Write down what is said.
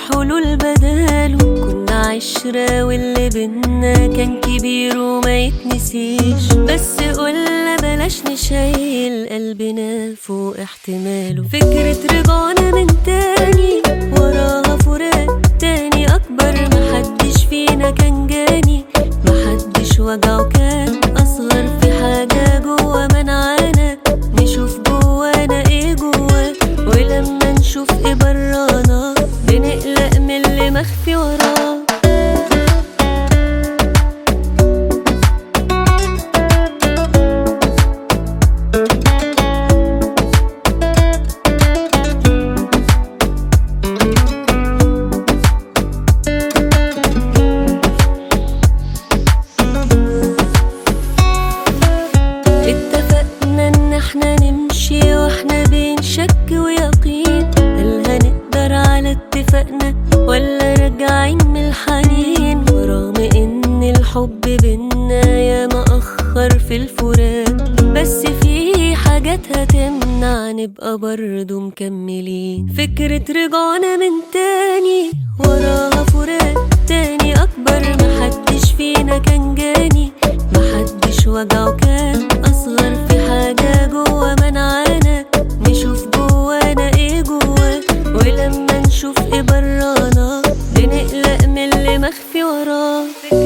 حلول بداله كنا عشرة واللي بينا كان كبير وما يتنسيش بس قلنا بلاش نشيل قلبنا فوق احتماله فكرة رجعنا من تاني وراها فراق تاني أكبر محدش فينا كان جاني محدش وجعه كان أصغر في حاجة جوا منعانا نشوف جوانا ايه جوا ولما نشوف ايه برانا بنقلق من اللي مخفي وراه اتفقنا ان احنا نمشي واحنا بين شك ويقين هل هنقدر على اتفاقنا ولا راجعين من الحنين ورغم ان الحب بينا يا مأخر في الفراق بس في حاجات هتمنع نبقى برضو مكملين فكرة رجعنا من تاني وراها فراق تاني أكبر محدش فينا كان جاني محدش وجعه كان أصغر في حاجة جوا منعانا نشوف جوانا ايه جوا ولما نشوف ايه برانا بنقلق من اللي مخفي وراه